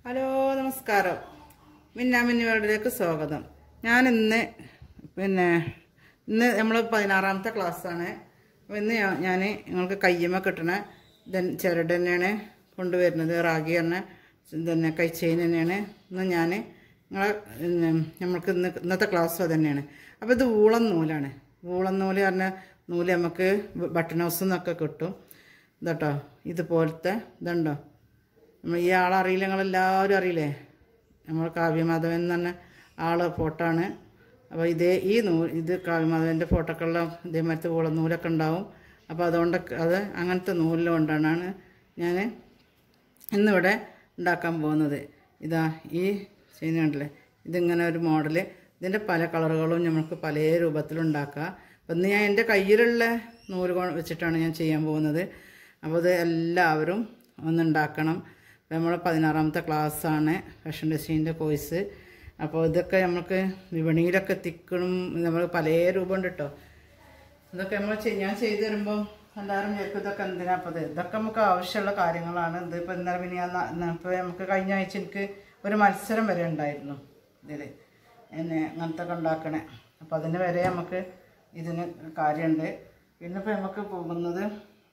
hello നമസ്കാരം മിന്നാമിന്നി വേൾഡിലേക്ക് സ്വാഗതം ഞാൻ ഇന്ന് പിന്നെ ഇന്ന് നമ്മൾ പതിനാറാമത്തെ ക്ലാസ്സാണ് അപ്പോൾ ഇന്ന് ഞാൻ നിങ്ങൾക്ക് കയ്യമ്മ കിട്ടണ ഇതൻ- ചരട് തന്നെയാണ് കൊണ്ടുവരുന്നത് റാഗി പറഞ്ഞ തന്നെ കൈച്ചെയിൻ തന്നെയാണ് ഇന്ന് ഞാൻ നിങ്ങളെ പിന്നെ നമ്മൾക്ക് ഇന്ന് ഇന്നത്തെ ക്ലാസ് അത് തന്നെയാണ് അപ്പോൾ ഇത് ഊളം നൂലാണ് ഊളം നൂല് പറഞ്ഞ നൂല് നമുക്ക് ബട്ടൺ ഹൗസിൽ നിന്നൊക്കെ കിട്ടും ഇതട്ടോ ഇതുപോലത്തെ ഇതുണ്ടോ നമ്മൾ ഈ ആളറിയില്ല നിങ്ങളെല്ലാവരും അറിയില്ലേ നമ്മൾ കാവ്യമാധവൻ എന്ന് പറഞ്ഞ ആള് ഫോട്ടോ ആണ് അപ്പോൾ ഇതേ ഈ നൂ ഇത് കാവ്യമാധവൻ്റെ ഫോട്ടോക്കുള്ള ഇതേമാതിരത്തെ കൂടെ നൂലൊക്കെ ഉണ്ടാവും അപ്പോൾ അതുകൊണ്ടൊക്കെ അത് അങ്ങനത്തെ നൂലിൽ കൊണ്ടാണ് ഞാൻ ഇന്നിവിടെ ഉണ്ടാക്കാൻ പോകുന്നത് ഇതാ ഈ ചെയിൻ കണ്ടില്ലേ ഇതിങ്ങനെ ഒരു മോഡൽ ഇതിൻ്റെ പല കളറുകളും നമുക്ക് പല രൂപത്തിലുണ്ടാക്കാം അപ്പം ഇന്ന് ഞാൻ എൻ്റെ കയ്യിലുള്ള നൂല് കൊ- വെച്ചിട്ടാണ് ഞാൻ ചെയ്യാൻ പോകുന്നത് അപ്പോൾ ഇത് എല്ലാവരും ഒന്നുണ്ടാക്കണം അപ്പോൾ നമ്മൾ പതിനാറാമത്തെ ക്ലാസ്സാണ് ഫാഷൻ ഡിസൈനിൻ്റെ കോഴ്സ് അപ്പോൾ ഇതൊക്കെ നമുക്ക് വിപണിയിലൊക്കെ എത്തിക്കണം നമ്മൾ പല രൂപമുണ്ട് കേട്ടോ ഇതൊക്കെ നമ്മൾ ചെയ്- ഞാൻ ചെയ്തു തരുമ്പോൾ എല്ലാവരും ചോദിക്കും ഇതൊക്കെ എന്തിനാ അപ്പോൾ ഇത് ഇതൊക്കെ നമുക്ക് ആവശ്യമുള്ള കാര്യങ്ങളാണ് ഇത് ഇപ്പോൾ ഇന്നലെ പിന്നെ ഞാൻ ന- ന- ഇപ്പോൾ നമുക്ക് കഴിഞ്ഞ ആഴ്ച എനിക്ക് ഒരു മത്സരം വരെ ഉണ്ടായിരുന്നു ഇതിൽ എന്നെ അങ്ങനത്തെ ഒക്കെ ഉണ്ടാക്കണേ അപ്പോൾ അതിന് വരെ നമുക്ക് ഇതിന് കാര്യമുണ്ട് പിന്നെ ഇപ്പോൾ നമുക്ക് പോകുന്നത്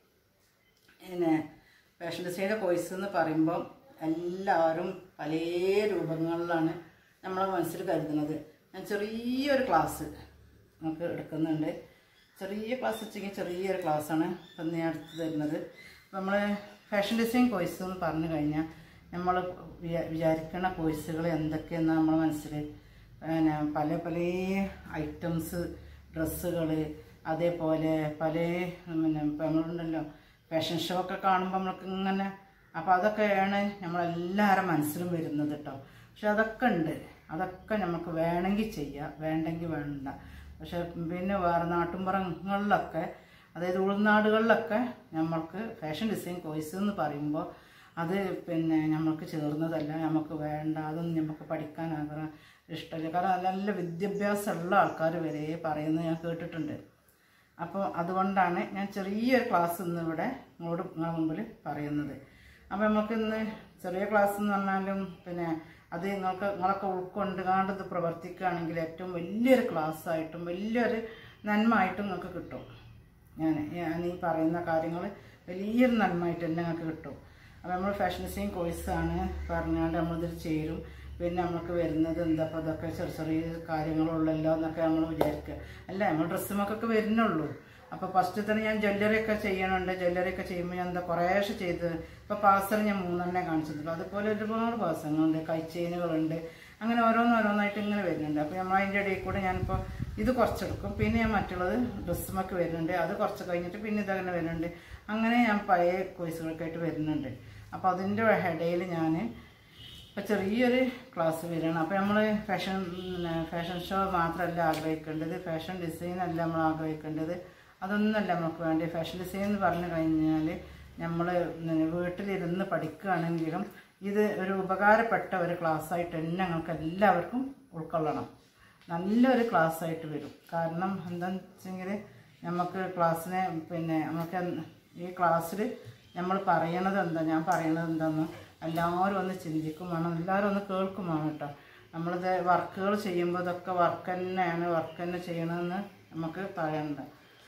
പിന്നെ ഫാഷൻ ഡിസൈൻ്റെ കോഴ്സ് എന്ന് പറയുമ്പോൾ എല്ലാവരും പല രൂപങ്ങളിലാണ് നമ്മളെ മനസ്സിൽ കരുതുന്നത് ഞാൻ ചെറിയൊരു ക്ലാസ് നമുക്ക് എടുക്കുന്നുണ്ട് ചെറിയ ക്ലാസ് വെച്ചെങ്കിൽ ചെറിയൊരു ക്ലാസ്സാണ് ഇപ്പം ഞാൻ എടുത്ത് തരുന്നത് നമ്മൾ ഫാഷൻ ഡിസൈൻ കോഴ്സ് എന്ന് പറഞ്ഞു കഴിഞ്ഞാൽ നമ്മൾ വിചാരിക്കുന്ന കോഴ്സുകൾ എന്തൊക്കെയെന്ന് നമ്മളെ മനസ്സിൽ പിന്നെ പല പല ഐറ്റംസ് ഡ്രസ്സുകൾ അതേപോലെ പല പിന്നെ ഇപ്പം നമ്മളുണ്ടല്ലോ ഫാഷൻ ഷോ ഒക്കെ കാണുമ്പോൾ നമ്മൾക്ക് ഇങ്ങനെ അപ്പോൾ അതൊക്കെയാണ് നമ്മളെല്ലാവരുടെ മനസ്സിലും വരുന്നത് കേട്ടോ പക്ഷെ അതൊക്കെ ഉണ്ട് അതൊക്കെ നമുക്ക് വേണമെങ്കിൽ ചെയ്യാം വേണ്ടെങ്കിൽ വേണ്ട പക്ഷെ പിന്നെ വേറെ നാട്ടുമ്പുറങ്ങളിലൊക്കെ അതായത് ഉൾനാടുകളിലൊക്കെ നമ്മൾക്ക് ഫാഷൻ ഡിസൈൻ കോഴ്സ് എന്ന് പറയുമ്പോൾ അത് പിന്നെ നമുക്ക് ചേർന്നതല്ല നമുക്ക് വേണ്ട അതൊന്നും നമുക്ക് പഠിക്കാൻ ആഗ്രഹം ഇഷ്ടമില്ല കാരണം നല്ല നല്ല വിദ്യാഭ്യാസമുള്ള ആൾക്കാർ വരെ പറയുന്നത് ഞാൻ കേട്ടിട്ടുണ്ട് അപ്പോൾ അതുകൊണ്ടാണ് ഞാൻ ചെറിയൊരു ക്ലാസ് ഇന്ന് ഇവിടെ നിങ്ങളോട് നിങ്ങളുടെ മുമ്പിൽ പറയുന്നത് അപ്പോൾ നമുക്ക് ഇന്ന് ചെറിയ ക്ലാസ് എന്ന് പറഞ്ഞാലും പിന്നെ അത് നിങ്ങൾക്ക് നിങ്ങളൊക്കെ ഉൾക്കൊണ്ട് കാണുന്നത് പ്രവർത്തിക്കുകയാണെങ്കിൽ ഏറ്റവും വലിയൊരു ക്ലാസ് ആയിട്ടും വലിയൊരു നന്മ ആയിട്ടും നിങ്ങൾക്ക് കിട്ടും ഞാൻ ഞാൻ ഈ പറയുന്ന കാര്യങ്ങൾ വലിയൊരു നന്മയായിട്ട് തന്നെ നിങ്ങൾക്ക് കിട്ടും അപ്പോൾ നമ്മൾ ഫാഷൻ ഡിസൈൻ കോഴ്സാണ് പറഞ്ഞാണ്ട് നമ്മളിതിൽ ചേരും പിന്നെ നമുക്ക് വരുന്നത് എന്താ അപ്പോൾ അതൊക്കെ ചെറിയ ചെറിയ കാര്യങ്ങളുള്ളല്ലോ എന്നൊക്കെ നമ്മൾ വിചാരിക്കുക അല്ല നമ്മൾ ഡ്രസ്സുമൊക്കെ വരുന്നുള്ളൂ അപ്പോൾ ഫസ്റ്റ് തന്നെ ഞാൻ ജ്വല്ലറി ഒക്കെ ചെയ്യണുണ്ട് ജ്വല്ലറി ഒക്കെ ചെയ്യുമ്പോൾ ഞാൻ എന്താ കുറേശ്ശെ ചെയ്ത് ഇപ്പോൾ പാസൽ ഞാൻ മൂന്നെണ്ണേ കാണിച്ചിട്ടുള്ളൂ അതുപോലെ ഒരുപാട് പാസങ്ങളുണ്ട് കൈച്ചെയിനുകളുണ്ട് അങ്ങനെ ഓരോന്ന് ഓരോന്നായിട്ട് ഇങ്ങനെ വരുന്നുണ്ട് അപ്പോൾ നമ്മൾ അതിൻ്റെ ഇടയിൽ കൂടെ ഞാനിപ്പോൾ ഇത് കുറച്ചെടുക്കും പിന്നെ ഞാൻ മറ്റുള്ളത് ഡ്രസ്സുമൊക്കെ വരുന്നുണ്ട് അത് കുറച്ച് കഴിഞ്ഞിട്ട് പിന്നെ ഇതങ്ങനെ വരുന്നുണ്ട് അങ്ങനെ ഞാൻ പഴയ കോഴ്സുകൾക്കായിട്ട് വരുന്നുണ്ട് അപ്പോൾ അതിൻ്റെ ഇടയിൽ ഞാൻ ഇപ്പം ചെറിയൊരു ക്ലാസ് വരികയാണ് അപ്പോൾ നമ്മൾ ഫാഷൻ പിന്നെ ഫാഷൻ ഷോ മാത്രമല്ല ആഗ്രഹിക്കേണ്ടത് ഫാഷൻ ഡിസൈൻ അല്ല നമ്മൾ ആഗ്രഹിക്കേണ്ടത് അതൊന്നുമല്ല നമുക്ക് വേണ്ടി ഫാഷൻ ഡിസൈൻ എന്ന് പറഞ്ഞു കഴിഞ്ഞാൽ നമ്മൾ വീട്ടിലിരുന്ന് പഠിക്കുകയാണെങ്കിലും ഇത് ഒരു ഉപകാരപ്പെട്ട ഒരു ക്ലാസ്സായിട്ട് തന്നെ ഞങ്ങൾക്ക് എല്ലാവർക്കും ഉൾക്കൊള്ളണം നല്ലൊരു ക്ലാസ് ആയിട്ട് വരും കാരണം എന്താണെന്ന് വെച്ചെങ്കിൽ നമുക്ക് ക്ലാസ്സിനെ പിന്നെ നമുക്ക് എന്ത് ഈ ക്ലാസ്സിൽ നമ്മൾ പറയണത് എന്താ ഞാൻ പറയണത് എന്താന്ന് എല്ലാവരും ഒന്ന് ചിന്തിക്കും വേണം എല്ലാവരും ഒന്ന് കേൾക്കും വേണം കേട്ടോ നമ്മളിത് വർക്കുകൾ ചെയ്യുമ്പോൾ ഇതൊക്കെ വർക്ക് തന്നെയാണ് വർക്ക് തന്നെ ചെയ്യണമെന്ന് നമുക്ക് പറയണ്ട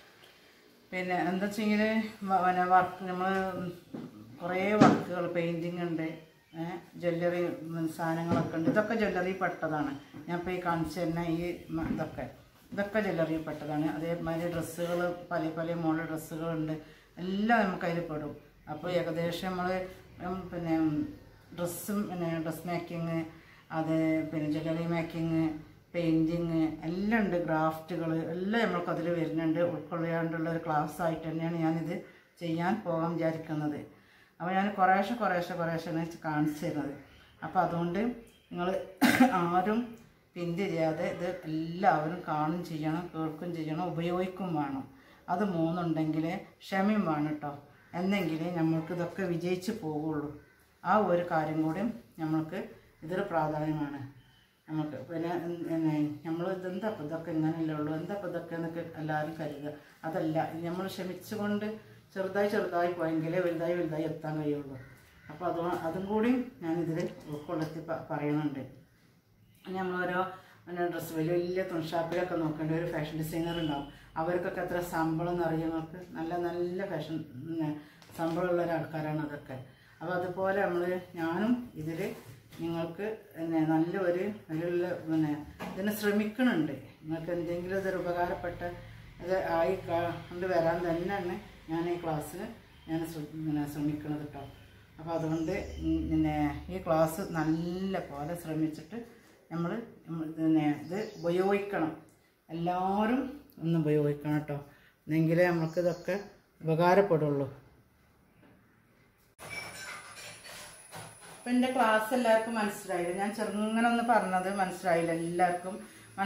പിന്നെ എന്താ വെച്ചെങ്കിൽ പിന്നെ വർക്ക് നമ്മൾ കുറേ വർക്കുകൾ പെയിൻറ്റിങ് ഉണ്ട് ജ്വല്ലറി സാധനങ്ങളൊക്കെ ഉണ്ട് ഇതൊക്കെ ജ്വല്ലറി പെട്ടതാണ് ഞാൻ ഇപ്പോൾ ഈ കാണിച്ചു തന്നെ ഈ മ- ഇതൊക്കെ ഇതൊക്കെ ജ്വല്ലറി പെട്ടതാണ് അതേമാതിരി ഡ്രസ്സുകൾ പല പല മോഡൽ ഡ്രസ്സുകളുണ്ട് എല്ലാം നമുക്ക് അതിൽ പെടും അപ്പോൾ ഏകദേശം നമ്മൾ പിന്നെ ഡ്രസ്സും പിന്നെ ഡ്രസ് മേക്കിങ് അത് പിന്നെ ജ്വല്ലറി മേക്കിങ് പെയിൻറ്റിങ് എല്ലാം ഉണ്ട് ഗ്രാഫ്റ്റുകൾ എല്ലാം നമ്മൾക്ക് അതിൽ വരുന്നുണ്ട് ഉൾക്കൊള്ളാണ്ടുള്ള ഒരു ക്ലാസ് ആയിട്ട് തന്നെയാണ് ഞാനിത് ചെയ്യാൻ പോകാൻ വിചാരിക്കുന്നത് അപ്പോൾ ഞാൻ കുറേശ്ശെ കുറേശ്ശെ കുറേശ്ശെയാണ് കാണിച്ചു തരുന്നത് അപ്പോൾ അതുകൊണ്ട് നിങ്ങൾ ആരും പിന്തിരിയാതെ ഇത് എല്ലാവരും കാണും ചെയ്യണം കേൾക്കും ചെയ്യണം ഉപയോഗിക്കും വേണം അത് മൂന്നുണ്ടെങ്കിൽ ക്ഷമയും വേണം കേട്ടോ എന്നെങ്കിലേ നമ്മൾക്ക് ഇതൊക്കെ വിജയിച്ച് പോവുള്ളൂ ആ ഒരു കാര്യം കൂടി നമ്മൾക്ക് ഇതൊരു പ്രാധാന്യമാണ് നമുക്ക് പിന്നെ നമ്മൾ ഇതെന്താ ഇപ്പം ഇതൊക്കെ ഇങ്ങനെയല്ലേ ഉള്ളൂ എന്താ ഇപ്പം ഇതൊക്കെ എന്നൊക്കെ എല്ലാവരും കരുതുക അതല്ല നമ്മൾ ക്ഷമിച്ചുകൊണ്ട് ചെറുതായി ചെറുതായി പോയെങ്കിലേ വലുതായി വലുതായി എത്താൻ കഴിയുള്ളൂ അപ്പോൾ അത് അതും കൂടി ഞാനിതിൽ ഉൾക്കൊള്ളിച്ച് പ- പറയുന്നുണ്ട് നമ്മളോരോ പിന്നെ ഡ്രസ്സ് വലിയ വലിയ തുണിഷാപ്പിലൊക്കെ നോക്കേണ്ട ഒരു ഫാഷൻ ഡിസൈനർ ഉണ്ടാവും അവർക്കൊക്കെ എത്ര ശമ്പളം എന്ന് അറിയുന്നവർക്ക് നല്ല നല്ല ഫാഷൻ പിന്നെ ശമ്പളമുള്ള ഒരാൾക്കാരാണ് അതൊക്കെ അപ്പോൾ അതുപോലെ നമ്മൾ ഞാനും ഇതിൽ നിങ്ങൾക്ക് പിന്നെ നല്ലൊരു അതിലുള്ള പിന്നെ ഇതിന് ശ്രമിക്കണുണ്ട് നിങ്ങൾക്ക് എന്തെങ്കിലും ഇതൊരു ഉപകാരപ്പെട്ട ഇത് ആയി കൊണ്ട് വരാൻ തന്നെയാണ് ഞാൻ ഈ ക്ലാസ്സിന് ഞാൻ ശ്ര- പിന്നെ ശ്രമിക്കുന്നത് കേട്ടോ അപ്പോൾ അതുകൊണ്ട് ഉം പിന്നെ ഈ ക്ലാസ് നല്ല പോലെ ശ്രമിച്ചിട്ട് നമ്മൾ പിന്നെ ഇത് ഉപയോഗിക്കണം എല്ലാവരും ഒന്ന് ഉപയോഗിക്കണം കേട്ടോ എന്നെങ്കിലേ നമുക്ക് ഇതൊക്കെ ഉപകാരപ്പെടുള്ളൂ അപ്പം എൻ്റെ ക്ലാസ് എല്ലാവർക്കും മനസ്സിലായില്ല ഞാൻ ചെറുങ്ങനെ ഒന്ന് പറഞ്ഞത് മനസ്സിലായില്ല എല്ലാവർക്കും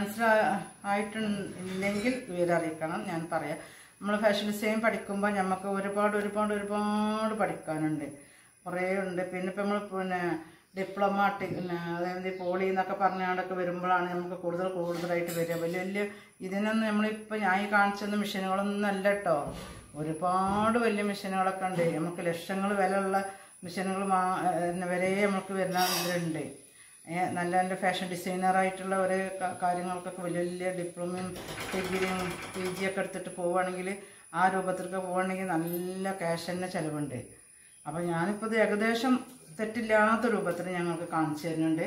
മനസ്സിലായിട്ടുണ്ടെങ്കിൽ വിവരം അറിയിക്കണം ഞാൻ പറയാം നമ്മൾ ഫാഷൻ ഡിസൈൻ പഠിക്കുമ്പോൾ നമുക്ക് ഒരുപാട് ഒരുപാട് ഒരുപാട് പഠിക്കാനുണ്ട് കുറേ ഉണ്ട് പിന്നെ ഇപ്പം നമ്മൾ പിന്നെ ഡിപ്ലോമാറ്റിക് പിന്നെ അതായത് പോളി എന്നൊക്കെ പറഞ്ഞാണ്ടൊക്കെ വരുമ്പോഴാണ് നമുക്ക് കൂടുതൽ കൂടുതലായിട്ട് വരിക വലിയ വലിയ ഇതിനൊന്നും നമ്മളിപ്പോൾ ഞാൻ ഈ കാണിച്ചെന്ന മെഷീനുകളൊന്നും അല്ല കേട്ടോ ഒരുപാട് വലിയ മെഷീനുകളൊക്കെ ഉണ്ട് നമുക്ക് ലക്ഷങ്ങൾ വിലയുള്ള മെഷീനുകൾ മാ ഏഹ് വരെ നമുക്ക് വരുന്ന ഇതിലുണ്ട് ഏഹ് നല്ല നല്ല ഫാഷൻ ഡിസൈനറായിട്ടുള്ള ഒരു ക- കാര്യങ്ങൾക്കൊക്കെ വലിയ വലിയ ഡിപ്ലോമയും ഡിഗ്രിയും പി ജി ഒക്കെ എടുത്തിട്ട് പോവുകയാണെങ്കിൽ ആ രൂപത്തിലൊക്കെ പോവുകയാണെങ്കിൽ നല്ല ക്യാഷ് തന്നെ ചിലവുണ്ട് അപ്പോൾ ഞാനിപ്പോൾ ഇത് ഏകദേശം തെറ്റില്ലാത്ത രൂപത്തിൽ ഞങ്ങൾക്ക് കാണിച്ചു തരുന്നുണ്ട്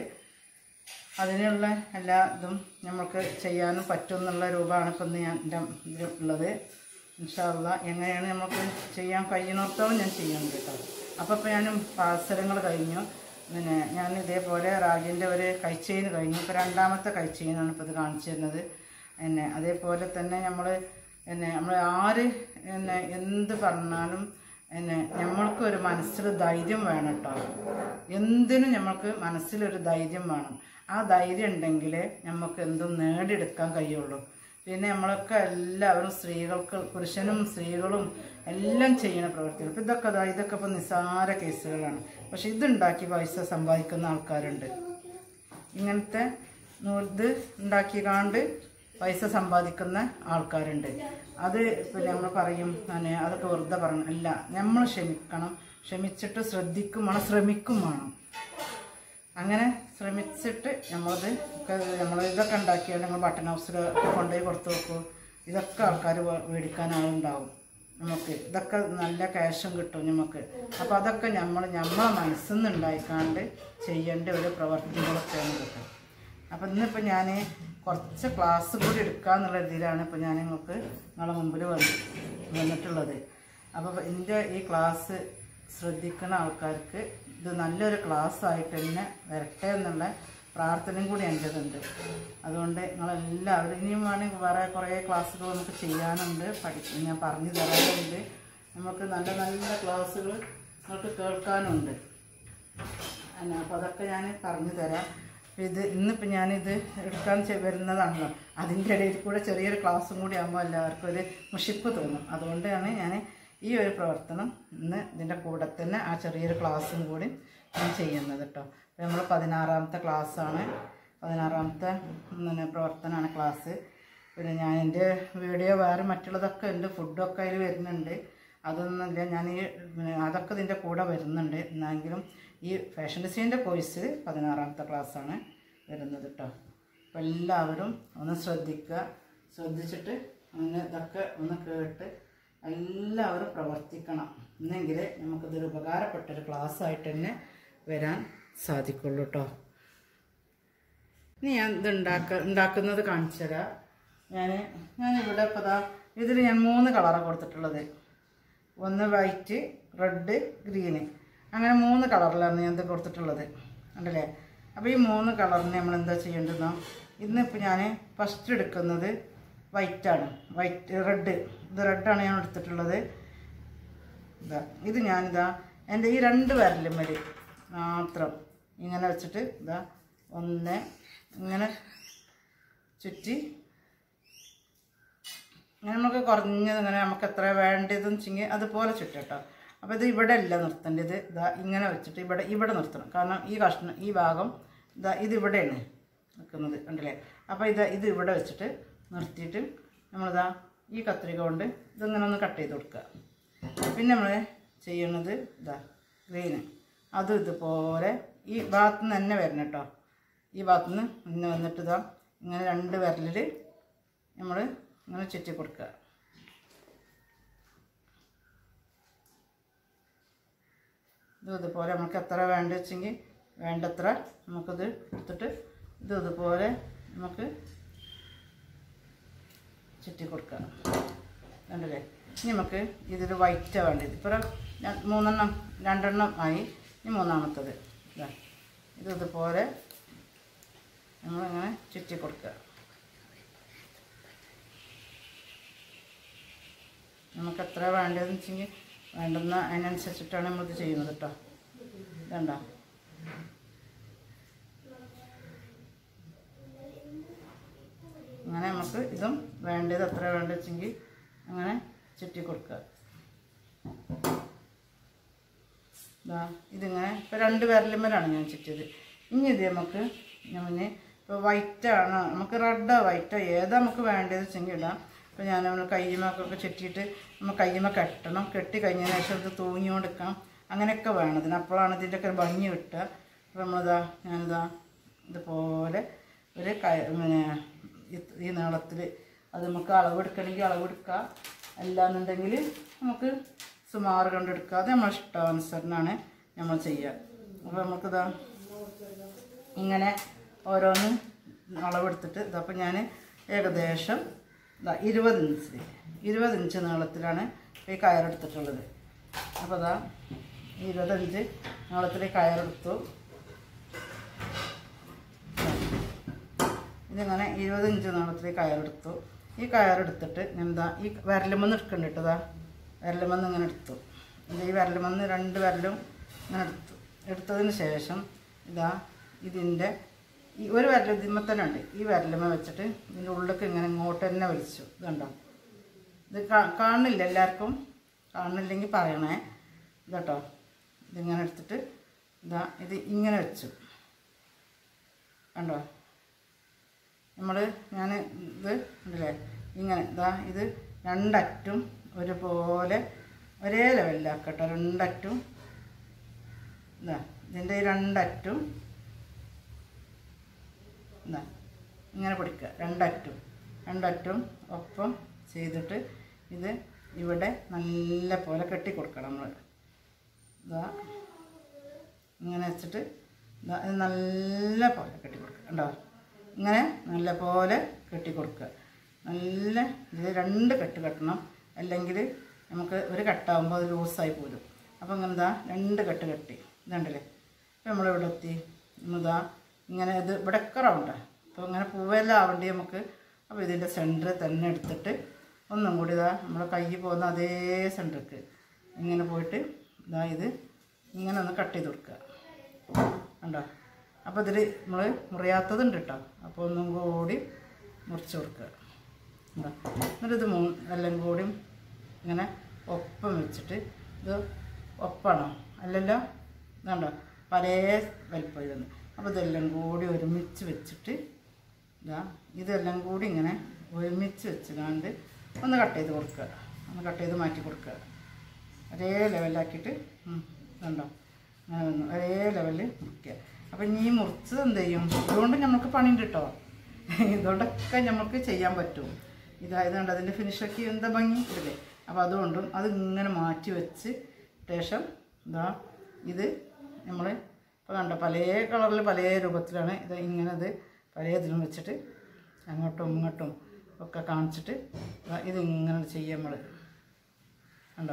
അതിനുള്ള എല്ലാ ഇതും നമുക്ക് ചെയ്യാനും പറ്റും എന്നുള്ള രൂപമാണ് ഇപ്പം ഇന്ന് ഞാൻ എൻ്റെ ഇതിൽ ഉള്ളത് ഇൻഷാല്ല എങ്ങനെയാണ് നമുക്ക് ചെയ്യാൻ കഴിയുന്നിടത്തോളം ഞാൻ ചെയ്യുന്നുണ്ട് കേട്ടോ അപ്പോൾ ഇപ്പോൾ ഞാൻ പാസരങ്ങൾ കഴിഞ്ഞു പിന്നെ ഞാൻ ഇതേപോലെ റാഗിൻ്റെ ഒരു കൈച്ചെയിൻ കഴിഞ്ഞു ഇപ്പോൾ രണ്ടാമത്തെ കൈച്ചെയിനാണ് ഇപ്പോൾ ഇത് കാണിച്ചു തരുന്നത് എന്നെ അതേപോലെ തന്നെ നമ്മൾ എന്നെ നമ്മൾ ആര് എന്നെ എന്ത് പറഞ്ഞാലും എന്നെ നമ്മൾക്ക് ഒരു മനസ്സിൽ ധൈര്യം വേണം കേട്ടോ എന്തിനും നമ്മൾക്ക് മനസ്സിലൊരു ധൈര്യം വേണം ആ ധൈര്യം ഉണ്ടെങ്കിൽ നമുക്ക് എന്തും നേടിയെടുക്കാൻ കഴിയുള്ളൂ പിന്നെ നമ്മളൊക്കെ എല്ലാവരും സ്ത്രീകൾക്ക് പുരുഷനും സ്ത്രീകളും എല്ലാം ചെയ്യുന്ന പ്രവൃത്തികൾ ഇപ്പം ഇതൊക്കെ ദാ ഇതൊക്കെ ഇപ്പം നിസ്സാര കേസുകളാണ് പക്ഷെ ഇതുണ്ടാക്കി പൈസ സമ്പാദിക്കുന്ന ആൾക്കാരുണ്ട് ഇങ്ങനത്തെ ഇത് ഉണ്ടാക്കി കാണ്ട് പൈസ സമ്പാദിക്കുന്ന ആൾക്കാരുണ്ട് അത് പിന്നെ നമ്മൾ പറയും അങ്ങനെ അതൊക്കെ വെറുതെ പറഞ്ഞു അല്ല നമ്മൾ ക്ഷമിക്കണം ക്ഷമിച്ചിട്ട് ശ്രദ്ധിക്കും വേണം ശ്രമിക്കും വേണം അങ്ങനെ ശ്രമിച്ചിട്ട് നമ്മളത് ഒക്കെ നമ്മൾ ഇതൊക്കെ ഉണ്ടാക്കിയാൽ നമ്മൾ ബട്ടൺ ഹൗസിൽ കൊണ്ടുപോയി കൊടുത്തു നോക്കും ഇതൊക്കെ ആൾക്കാർ മേടിക്കാൻ ആളുണ്ടാവും നമുക്ക് ഇതൊക്കെ നല്ല ക്യാഷും കിട്ടും നമുക്ക് അപ്പോൾ അതൊക്കെ നമ്മൾ നമ്മളെ മനസ്സിൽ നിന്ന് ഉണ്ടായിക്കാണ്ട് ചെയ്യേണ്ട ഒരു പ്രവർത്തികളൊക്കെയാണ് കിട്ടും അപ്പം ഇന്നിപ്പോൾ ഞാൻ കുറച്ച് ക്ലാസ് കൂടി എടുക്കാന്നുള്ള രീതിയിലാണ് ഇപ്പോൾ ഞാൻ നിങ്ങൾക്ക് നിങ്ങളെ മുമ്പിൽ വന്ന് വന്നിട്ടുള്ളത് അപ്പോൾ എൻ്റെ ഈ ക്ലാസ് ശ്രദ്ധിക്കുന്ന ആൾക്കാർക്ക് ഇത് നല്ലൊരു ക്ലാസ് ആയിട്ട് തന്നെ വരട്ടെ എന്നുള്ള പ്രാർത്ഥനയും കൂടി എൻ്റെതുണ്ട് അതുകൊണ്ട് നിങ്ങളെല്ലാവരും ഇനിയും വേണമെങ്കിൽ വേറെ കുറേ ക്ലാസ്സുകൾ നമുക്ക് ചെയ്യാനുണ്ട് പഠി ഞാൻ പറഞ്ഞു തരാനുണ്ട് നമുക്ക് നല്ല നല്ല ക്ലാസ്സുകൾ നിങ്ങൾക്ക് കേൾക്കാനുണ്ട് അല്ല അപ്പോൾ അതൊക്കെ ഞാൻ പറഞ്ഞു തരാം അപ്പോൾ ഇത് ഇന്നിപ്പോൾ ഞാനിത് എടുക്കാൻ ചെ- വരുന്നതാണല്ലോ അതിൻ്റെ ഇടയിൽ കൂടെ ചെറിയൊരു ക്ലാസ്സും കൂടി ആകുമ്പോൾ എല്ലാവർക്കും ഒരു മുഷിപ്പ് തോന്നും അതുകൊണ്ടാണ് ഞാൻ ഈ ഒരു പ്രവർത്തനം ഇന്ന് ഇതിൻ്റെ കൂടെ തന്നെ ആ ചെറിയൊരു ക്ലാസ്സും കൂടി ഞാൻ ചെയ്യുന്നത് കേട്ടോ അപ്പോൾ നമ്മൾ പതിനാറാമത്തെ ക്ലാസ്സാണ് പതിനാറാമത്തെ പിന്നെ പ്രവർത്തനമാണ് ക്ലാസ് പിന്നെ ഞാൻ എൻ്റെ വീഡിയോ വേറെ മറ്റുള്ളതൊക്കെ ഉണ്ട് ഫുഡൊക്കെ അതിൽ വരുന്നുണ്ട് അതൊന്നുമില്ല ഞാൻ ഈ പിന്നെ അതൊക്കെ ഇതിൻ്റെ കൂടെ വരുന്നുണ്ട് എന്നെങ്കിലും ഈ ഫാഷൻ ഡിസൈനിൻ്റെ കോഴ്സ് പതിനാറാമത്തെ ക്ലാസ്സാണ് വരുന്നത് കേട്ടോ അപ്പോൾ എല്ലാവരും ഒന്ന് ശ്രദ്ധിക്കുക ശ്രദ്ധിച്ചിട്ട് ഒന്ന് ഇതൊക്കെ ഒന്ന് കേട്ട് എല്ലാവരും പ്രവർത്തിക്കണം എന്നെങ്കിൽ നമുക്കിതൊരു ഉപകാരപ്പെട്ടൊരു ക്ലാസ് ആയിട്ട് തന്നെ വരാൻ സാധിക്കുള്ളൂ കേട്ടോ ഇനി ഞാൻ ഇത് ഉണ്ടാക്ക ഉണ്ടാക്കുന്നത് കാണിച്ചു തരാം ഞാൻ ഞാനിവിടെ ഇപ്പോൾ ദാ ഇതിൽ ഞാൻ മൂന്ന് കളറാണ് കൊടുത്തിട്ടുള്ളത് ഒന്ന് വൈറ്റ് റെഡ് ഗ്രീന് അങ്ങനെ മൂന്ന് കളറിലാണ് ഞാൻ ഇത് കൊടുത്തിട്ടുള്ളത് ഉണ്ടല്ലേ അപ്പോൾ ഈ മൂന്ന് കളറിന് നമ്മൾ എന്താ ചെയ്യേണ്ടതെന്നോ ഇന്നിപ്പോൾ ഞാൻ ഫസ്റ്റ് എടുക്കുന്നത് വൈറ്റാണ് വൈറ്റ് റെഡ് ഇത് റെഡാണ് ഞാൻ എടുത്തിട്ടുള്ളത് ഇതാ ഇത് ഞാനിതാ എൻ്റെ ഈ രണ്ട് വിരലും വരെ മാത്രം ഇങ്ങനെ വെച്ചിട്ട് ഇതാ ഒന്ന് ഇങ്ങനെ ചുറ്റി ഇങ്ങനെ നമുക്ക് കുറഞ്ഞത് ഇങ്ങനെ നമുക്ക് എത്ര വേണ്ടതെന്ന് വെച്ചെങ്കിൽ അതുപോലെ ചുറ്റട്ടോ അപ്പോൾ ഇത് ഇവിടെ അല്ല നിർത്തേണ്ടത് ഇതാ ഇങ്ങനെ വെച്ചിട്ട് ഇവിടെ ഇവിടെ നിർത്തണം കാരണം ഈ കഷ്ണം ഈ ഭാഗം ഇതാ ഇത് ഇവിടെയാണ് നിൽക്കുന്നത് കണ്ടില്ലേ അപ്പോൾ ഇത് ഇത് ഇവിടെ വെച്ചിട്ട് നിർത്തിയിട്ട് നമ്മളിതാ ഈ കത്രിക കൊണ്ട് ഇതിങ്ങനെ ഒന്ന് കട്ട് ചെയ്ത് കൊടുക്കുക പിന്നെ നമ്മൾ ചെയ്യണത് ഇതാ ഗ്രീന് അതും ഇതുപോലെ ഈ ഭാഗത്തു നിന്ന് തന്നെ വരണം കേട്ടോ ഈ ഭാഗത്തു നിന്ന് ഇങ്ങനെ വന്നിട്ട് ഇതാ ഇങ്ങനെ രണ്ട് വിരലിൽ നമ്മൾ ഇങ്ങനെ ചുറ്റി കൊടുക്കുക ഇത് ഇതുപോലെ നമുക്ക് എത്ര വേണ്ട വെച്ചെങ്കിൽ വേണ്ടത്ര നമുക്കിത് എടുത്തിട്ട് ഇത് ഇതുപോലെ നമുക്ക് ചുറ്റി കൊടുക്കുക കണ്ടില്ലേ ഇനി നമുക്ക് ഇതിൽ വൈറ്റാണ് വേണ്ടത് ഇപ്പോൾ ര- മൂന്നെണ്ണം രണ്ടെണ്ണം ആയി ഇനി മൂന്നാമത്തത് ഇതാ ഇത് ഇതുപോലെ നമ്മളിങ്ങനെ ചുറ്റി കൊടുക്കുക നമുക്ക് എത്ര വേണ്ടതെന്ന് വെച്ചെങ്കിൽ വേണ്ടുന്ന അതിനനുസരിച്ചിട്ടാണ് നമ്മളിത് ചെയ്യുന്നത് കേട്ടോ ഇതുണ്ടോ അങ്ങനെ നമുക്ക് ഇതും വേണ്ടത് എത്ര വേണ്ട വെച്ചെങ്കിൽ അങ്ങനെ ചുറ്റി കൊടുക്കുക ഇതാ ഇതിങ്ങനെ ഇപ്പോൾ രണ്ട് വിരലുമ്മലാണ് ഞാൻ ചുറ്റിയത് ഇനി ഇത് നമുക്ക് ഞാൻ ഇപ്പോൾ വൈറ്റാണ് നമുക്ക് റെഡോ വൈറ്റോ ഏതാ നമുക്ക് വേണ്ടത് വെച്ചെങ്കിൽ ഇടാം ഇപ്പോൾ ഞാൻ നമ്മൾ കയ്യുമൊക്കെ ചുറ്റിയിട്ട് നമ്മൾ കയ്യുമ കെട്ടണം കെട്ടി കഴിഞ്ഞതിന് ശേഷം ഇത് തൂങ്ങിക്കൊണ്ടിരിക്കണം അങ്ങനെയൊക്കെ വേണം ഇതിന് അപ്പോഴാണ് ഇതിൻ്റെയൊക്കെ ഒരു ഭംഗി കിട്ടുക അപ്പോൾ നമ്മളിതാ ഞാനിതാ ഇതുപോലെ ഒരു ക പിന്നെ ഈ- ഈ നീളത്തിൽ അത് നമുക്ക് അളവെടുക്കണമെങ്കിൽ അളവെടുക്കാം അല്ലാന്നുണ്ടെങ്കിൽ നമുക്ക് സുമാറ് കണ്ടെടുക്കുക അത് നമ്മളെ ഇഷ്ടാനുസരണമാണ് നമ്മൾ ചെയ്യുക അപ്പോൾ നമുക്കിതാ ഇങ്ങനെ ഓരോന്ന് അളവെടുത്തിട്ട് ഇതപ്പോൾ ഞാൻ ഏകദേശം ഇതാ ഇരുപത് ഇഞ്ച് ഇരുപത് ഇഞ്ച് നീളത്തിലാണ് ഈ കയറെടുത്തിട്ടുള്ളത് അപ്പോൾ ഇതാ ഇരുപത് ഇഞ്ച് നീളത്തിൽ കയറെടുത്തു ഇതിങ്ങനെ ഇരുപത് ഇഞ്ച് നീളത്തിൽ കയറെടുത്തു ഈ കയറെടുത്തിട്ട് ഞാൻ എന്താ ഈ വിരലുമെന്ന് എടുക്കണ്ട കേട്ടതാ വിരലുമെന്ന് ഇങ്ങനെ എടുത്തു ഇത് ഈ വിരലുമെന്ന് രണ്ട് വിരലും ഇങ്ങനെ എടുത്തു എടുത്തതിന് ശേഷം ഇതാ ഇതിൻ്റെ ഈ ഒരു വിരൽ ഇതിന്മേ തന്നെ ഉണ്ട് ഈ വിരലുമ വെച്ചിട്ട് ഇതിൻ്റെ ഉള്ളിലേക്ക് ഇങ്ങനെ ഇങ്ങോട്ട് തന്നെ വലിച്ചു ഇതുണ്ടോ ഇത് കാ- കാണുന്നില്ല എല്ലാവർക്കും കാണുന്നില്ലെങ്കിൽ പറയണേ ഇതാട്ടോ ഇതിങ്ങനെ എടുത്തിട്ട് ഇതാ ഇത് ഇങ്ങനെ വെച്ചു കണ്ടോ നമ്മൾ ഞാൻ ഇത് ഉണ്ടല്ലേ ഇങ്ങനെ ഇതാ ഇത് രണ്ടറ്റും ഒരുപോലെ ഒരേ ലെവലിലാക്കട്ടെ രണ്ടറ്റും ഇതാ ഇതിൻ്റെ ഈ രണ്ടറ്റും ഇതാ ഇങ്ങനെ പിടിക്കുക രണ്ടറ്റും രണ്ടറ്റും ഒപ്പം ചെയ്തിട്ട് ഇത് ഇവിടെ നല്ല പോലെ കെട്ടി കൊടുക്കണം നമ്മൾ ഇതാ ഇങ്ങനെ വെച്ചിട്ട് ദാ ഇത് നല്ല പോലെ കെട്ടി കൊടുക്കുക കണ്ടോ ഇങ്ങനെ നല്ല പോലെ കെട്ടി കൊടുക്കുക നല്ല ഇത് രണ്ട് കെട്ട് കെട്ടണം അല്ലെങ്കിൽ നമുക്ക് ഒരു കെട്ടാകുമ്പോൾ അത് ലൂസായി പോരും അപ്പോൾ ഇങ്ങനെ ഇതാ രണ്ട് കെട്ട് കെട്ടി ഇതുണ്ടല്ലേ അപ്പോൾ നമ്മളിവിടെ എത്തി ഇതാ ഇങ്ങനെ ഇത് ഇവിടെയൊക്കെ റൗണ്ടാണ് അപ്പോൾ ഇങ്ങനെ പൂവെല്ലാം ആവേണ്ടി നമുക്ക് അപ്പോൾ ഇതിൻ്റെ സെൻറ്റർ തന്നെ എടുത്തിട്ട് ഒന്നും കൂടി ഇതാ നമ്മളെ കൈ പോകുന്ന അതേ സെൻറ്റർക്ക് ഇങ്ങനെ പോയിട്ട് ഇതാ ഇത് ഇങ്ങനെ ഒന്ന് കട്ട് ചെയ്ത് കൊടുക്കുക കണ്ടോ അപ്പോൾ ഇതിൽ നമ്മൾ മുറിയാത്തതുണ്ട് കേട്ടോ അപ്പോൾ ഒന്നും കൂടി മുറിച്ച് കൊടുക്കുക എന്താ എന്നിട്ട് ഇത് മൂ എല്ലാം കൂടി ഇങ്ങനെ ഒപ്പം വെച്ചിട്ട് ഇത് ഒപ്പാണോ അല്ലല്ലോ ഇതുണ്ടോ പല വലിപ്പം ഇതെന്ന് അപ്പോൾ ഇതെല്ലാം കൂടി ഒരുമിച്ച് വെച്ചിട്ട് ഇതാ ഇതെല്ലാം കൂടി ഇങ്ങനെ ഒരുമിച്ച് വെച്ചുകൊണ്ട് ഒന്ന് കട്ട് ചെയ്ത് കൊടുക്കുക ഒന്ന് കട്ട് ചെയ്ത് മാറ്റി കൊടുക്കുക ഒരേ ലെവലിലാക്കിയിട്ട് ഇതുണ്ടോ അങ്ങനെ വന്നു ഒരേ ലെവലിൽ മുറിക്കുക അപ്പം ഇനി ഈ മുറിച്ചത് എന്ത് ചെയ്യും ഇതുകൊണ്ട് നമുക്ക് പണിയുണ്ട് കേട്ടോ ഇതുകൊണ്ടൊക്കെ നമുക്ക് ചെയ്യാൻ പറ്റും ഇതായത് കണ്ട് അതിൻ്റെ ഫിനിഷൊക്കെ എന്താ ഭംഗി ഇല്ലേ അപ്പോൾ അതുകൊണ്ടും അത് ഇങ്ങനെ മാറ്റി വെച്ച് ശേഷം ഇതാ ഇത് നമ്മൾ ഇപ്പോൾ കണ്ട പല കളറിൽ പല രൂപത്തിലാണ് ഇത് ഇങ്ങനെ ഇത് പല ഇതിലും വെച്ചിട്ട് അങ്ങോട്ടും ഇങ്ങോട്ടും ഒക്കെ കാണിച്ചിട്ട് ദാ ഇത് ഇങ്ങനെ ചെയ്യാം നമ്മൾ കണ്ടോ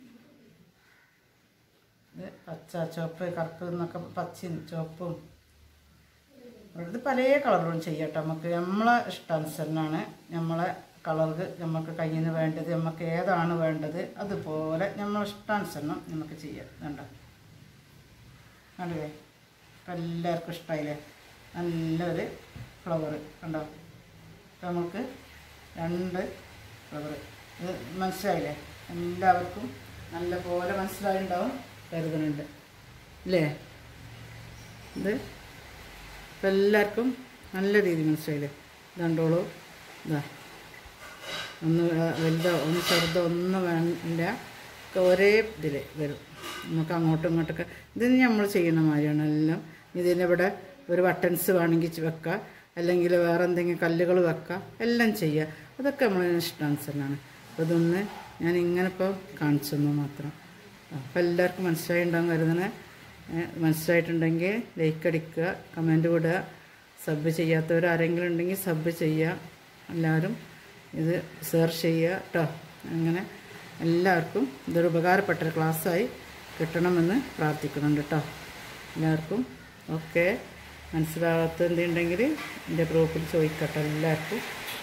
ഇത് പച്ച ചുവപ്പ് കറുപ്പ് എന്നൊക്കെ പച്ചയും ചുവപ്പും ഇത് പല കളറുകളും ചെയ്യട്ടെ നമുക്ക് നമ്മളെ ഇഷ്ടാനുസരണമാണ് നമ്മളെ കളർക്ക് നമുക്ക് കയ്യിൽ നിന്ന് വേണ്ടത് നമുക്ക് ഏതാണ് വേണ്ടത് അതുപോലെ നമ്മളെ ഇഷ്ടാനുസരണം നമുക്ക് ചെയ്യാം വേണ്ട കണ്ടില്ലേ ഇപ്പം എല്ലാവർക്കും ഇഷ്ടമായില്ലേ നല്ലൊരു ഫ്ലവർ കണ്ടോ ഇപ്പം നമുക്ക് രണ്ട് ഫ്ലവർ ഇത് മനസ്സിലായില്ലേ എല്ലാവർക്കും നല്ല പോലെ മനസ്സിലായിട്ടുണ്ടാവും കരുതുന്നുണ്ട് അല്ലേ ഇത് ഇപ്പം എല്ലാവർക്കും നല്ല രീതിയിൽ മനസ്സിലായില്ലേ ഇതുണ്ടോളൂ ഇതാ ഒന്ന് വലുതോ ഒന്ന് ചെറുതോ ഒന്നും വേണ്ട ഒക്കെ ഒരേ ഇതിൽ വരും നമുക്ക് അങ്ങോട്ടും ഇങ്ങോട്ടൊക്കെ ഇത് നമ്മൾ ചെയ്യുന്ന മാതിരിയാണ് എല്ലാം ഇതിന് ഇവിടെ ഒരു ബട്ടൺസ് വേണമെങ്കിൽ ചെ- വെക്കാം അല്ലെങ്കിൽ വേറെ എന്തെങ്കിലും കല്ലുകൾ വെക്കാം എല്ലാം ചെയ്യുക അതൊക്കെ നമ്മളെ ഇഷ്ടാനുസരണമാണ് അപ്പോൾ ഇതൊന്ന് ഞാൻ ഇങ്ങനെ ഇപ്പോൾ കാണിച്ചു തന്നു മാത്രം അപ്പോൾ എല്ലാവർക്കും മനസ്സിലായി ഉണ്ടാകും കരുതണേ ഏഹ് മനസ്സിലായിട്ടുണ്ടെങ്കിൽ ലൈക്ക് അടിക്കുക കമൻറ്റ് വിടുക സബ് ചെയ്യാത്തവർ ആരെങ്കിലും ഉണ്ടെങ്കിൽ സബ് ചെയ്യുക എല്ലാവരും ഇത് ഷെയർ ചെയ്യുക കേട്ടോ അങ്ങനെ എല്ലാവർക്കും ഇതൊരു ഉപകാരപ്പെട്ട ഒരു ക്ലാസ്സായി കിട്ടണമെന്ന് പ്രാർത്ഥിക്കുന്നുണ്ട് കേട്ടോ എല്ലാവർക്കും ഓക്കെ മനസ്സിലാകാത്ത എന്തുണ്ടെങ്കിൽ എൻ്റെ ഗ്രൂപ്പിൽ ചോദിക്കട്ടെ എല്ലാവർക്കും